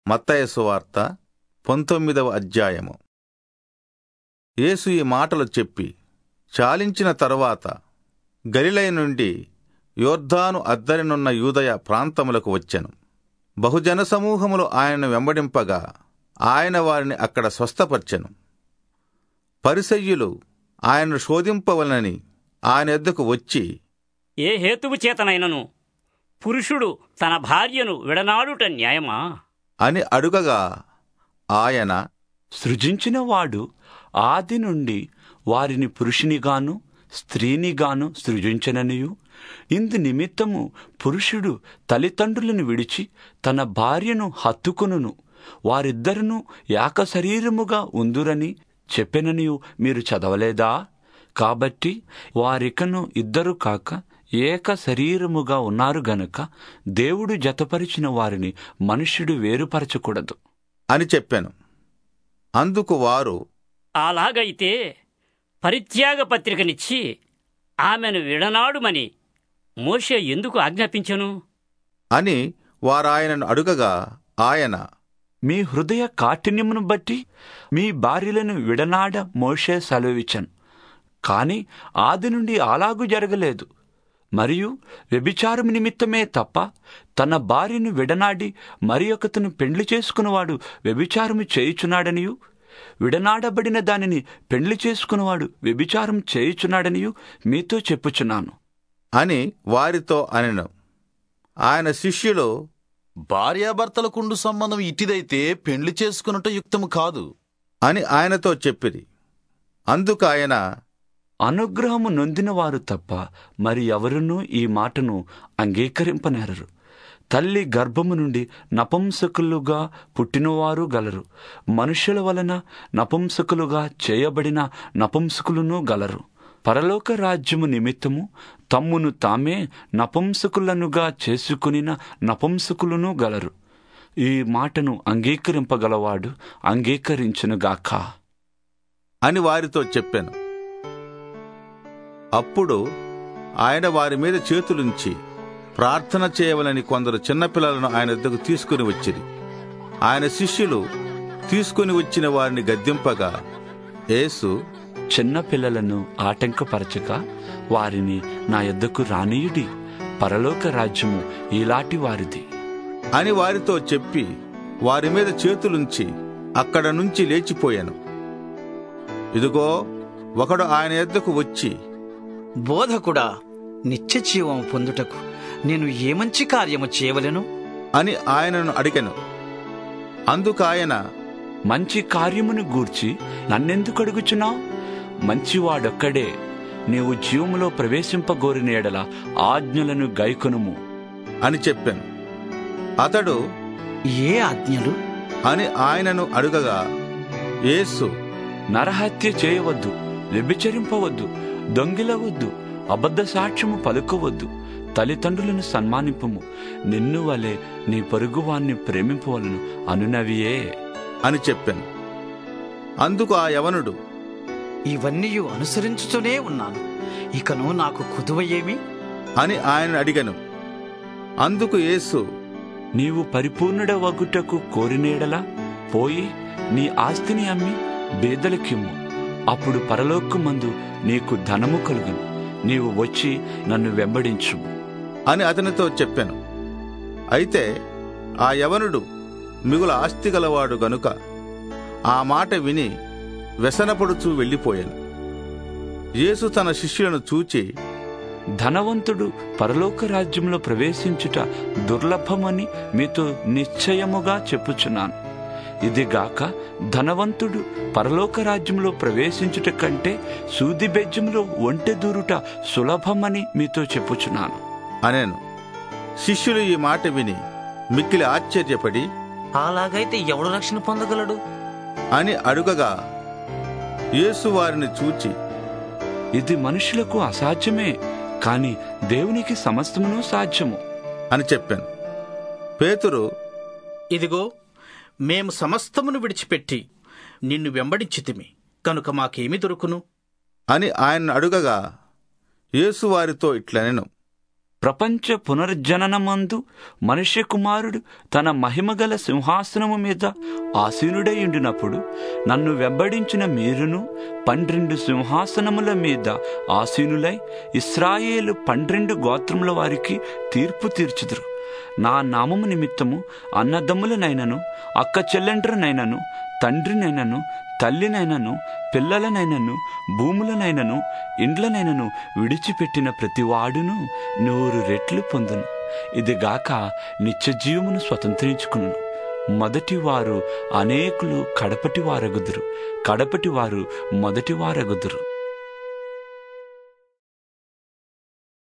మత్తయి సువార్త పంతొమ్మిదవ అధ్యాయము యేసు ఈ మాటలు చెప్పి చాలించిన తరువాత గలిలయ నుండి యోర్ధాను అద్దరినున్న యూదయ ప్రాంతములకు వచ్చెను బహుజన సమూహములు ఆయనను వెంబడింపగా ఆయన వారిని అక్కడ స్వస్థపర్చెను పరిసయ్యులు ఆయనను శోధింపవలనని ఆయన ఎద్దకు వచ్చి ఏ హేతువు చేతనైనను పురుషుడు తన భార్యను విడనాడుట న్యాయమా అని అడుగగా ఆయన సృజించినవాడు ఆది నుండి వారిని పురుషునిగాను స్త్రీనిగాను సృజించననియు ఇందు నిమిత్తము పురుషుడు తల్లిదండ్రులను విడిచి తన భార్యను హత్తుకును వారిద్దరును ఏక శరీరముగా ఉందురని చెప్పెననియు మీరు చదవలేదా కాబట్టి వారికను ఇద్దరు కాక ఏక శరీరముగా ఉన్నారు గనుక దేవుడు జతపరిచిన వారిని మనుష్యుడు వేరుపరచకూడదు అని చెప్పాను అందుకు వారు అలాగైతే పరిత్యాగ పత్రికనిచ్చి ఆమెను విడనాడుమని మోషే ఎందుకు ఆజ్ఞాపించెను అని వారాయనను అడుగగా ఆయన మీ హృదయ కాఠిన్యమును బట్టి మీ భార్యలను విడనాడ మోషే సెలవిచ్చను కాని ఆది నుండి అలాగూ జరగలేదు మరియు వ్యభిచారం నిమిత్తమే తప్ప తన భార్యను విడనాడి మరి ఒకతను పెండ్లి చేసుకున్నవాడు వ్యభిచారము చేయుచున్నాడనియు విడనాడబడిన దానిని పెండ్లి చేసుకున్నవాడు వ్యభిచారం చేయుచున్నాడనియు మీతో చెప్పుచున్నాను అని వారితో అనెను ఆయన శిష్యులు భార్యాభర్తలకుండు సంబంధం ఇట్టిదైతే పెండ్లి చేసుకున్నట్టు యుక్తము కాదు అని ఆయనతో చెప్పిరి అందుకు ఆయన అనుగ్రహము నొందినవారు తప్ప మరి ఎవరునూ ఈ మాటను అంగీకరింపనేరరు తల్లి గర్భము నుండి నపుంసకులుగా పుట్టినవారు గలరు మనుషుల వలన నపుంసకులుగా చేయబడిన నపుంసకులను గలరు పరలోక రాజ్యము నిమిత్తము తమ్మును తామే నపుంసకులనుగా చేసుకునిన నపుంసకులను గలరు ఈ మాటను అంగీకరింపగలవాడు అంగీకరించునుగాక అని వారితో చెప్పాను అప్పుడు ఆయన వారి మీద చేతులుంచి ప్రార్థన చేయవలని కొందరు చిన్నపిల్లలను ఆయన వద్దకు తీసుకుని వచ్చిరి ఆయన శిష్యులు తీసుకుని వచ్చిన వారిని గద్దింపగా యేసు చిన్న పిల్లలను ఆటంకపరచక వారిని నా యొద్దకు రానీయుడి పరలోక రాజ్యము ఈలాటి వారిది అని వారితో చెప్పి వారి మీద చేతులుంచి అక్కడ నుంచి లేచిపోయాను ఇదిగో ఒకడు ఆయన ఎద్దకు వచ్చి బోధకుడా నిత్య జీవం పొందుటకు నేను ఏ మంచి కార్యము చేయవలెను అని ఆయనను అడిగాను అందుకు ఆయన మంచి కార్యమును గూర్చి నన్నెందుకు అడుగుచున్నావు మంచివాడొక్కడే నీవు జీవములో ప్రవేశింపగోరిన ఎడల ఆజ్ఞలను గైకొనుము అని చెప్పాను అతడు ఏ ఆజ్ఞలు అని ఆయనను అడుగగా యేసు నరహత్య చేయవద్దు వ్యభిచరింపవద్దు దొంగిలవద్దు అబద్ధ సాక్ష్యము పలుకోవద్దు తల్లిదండ్రులను సన్మానింపుము నిన్ను వలె నీ పొరుగువాన్ని ప్రేమింపవలను అనునవియే అని చెప్పాను అందుకు ఆ యవనుడు ఇవన్నీ అనుసరించుతూనే ఉన్నాను ఇకను నాకు కుదువ ఏమి అని ఆయన అడిగను అందుకు యేసు నీవు పరిపూర్ణుడ వగుటకు కోరినేడలా పోయి నీ ఆస్తిని అమ్మి బేదలకిమ్ము అప్పుడు పరలోకమందు నీకు ధనము కలుగును నీవు వచ్చి నన్ను వెంబడించు అని అతనితో చెప్పాను అయితే ఆ యవనుడు మిగుల ఆస్తి గలవాడు గనుక ఆ మాట విని వ్యసనపడుచూ వెళ్ళిపోయాను యేసు తన శిష్యులను చూచి ధనవంతుడు పరలోక రాజ్యంలో ప్రవేశించుట దుర్లభమని మీతో నిశ్చయముగా చెప్పుచున్నాను ఇదిగాక ధనవంతుడు పరలోక రాజ్యంలో ప్రవేశించుట కంటే సూది బెజ్జంలో ఒంటె దూరుట సులభమని మీతో చెప్పుచున్నాను అనేను శిష్యులు ఈ మాట విని మిక్కిలి ఆశ్చర్యపడి అలాగైతే ఎవడు రక్షణ పొందగలడు అని అడుగగా యేసు వారిని చూచి ఇది మనుషులకు అసాధ్యమే కాని దేవునికి సమస్తమును సాధ్యము అని చెప్పాను పేతురు ఇదిగో మేము సమస్తమును విడిచిపెట్టి నిన్ను వెంబడించితిమి కనుక మాకేమి దొరుకును అని ఆయన అడుగగా యేసు వారితో ఇట్లనెను ప్రపంచ పునర్జననమందు మనుష్య కుమారుడు తన మహిమగల సింహాసనము మీద ఆసీనుడై ఉండినప్పుడు నన్ను వెంబడించిన మీరును పన్నెండు సింహాసనముల మీద ఆసీనులై ఇస్రాయేలు పన్నెండు గోత్రముల వారికి తీర్పు తీర్చుదురు నా నామము నిమిత్తము అన్నదమ్ములనైనను అక్క చెల్లెండ్రనైనను తండ్రినైనను తల్లినైనను పిల్లలనైనను భూములనైనను ఇండ్లనైనను విడిచిపెట్టిన ప్రతివాడును నూరు రెట్లు పొందును ఇదిగాక నిత్యజీవమును స్వతంత్రించుకును మొదటి వారు అనేకులు కడపటి వారగుదురు కడపటి వారు మొదటి వారగుదురు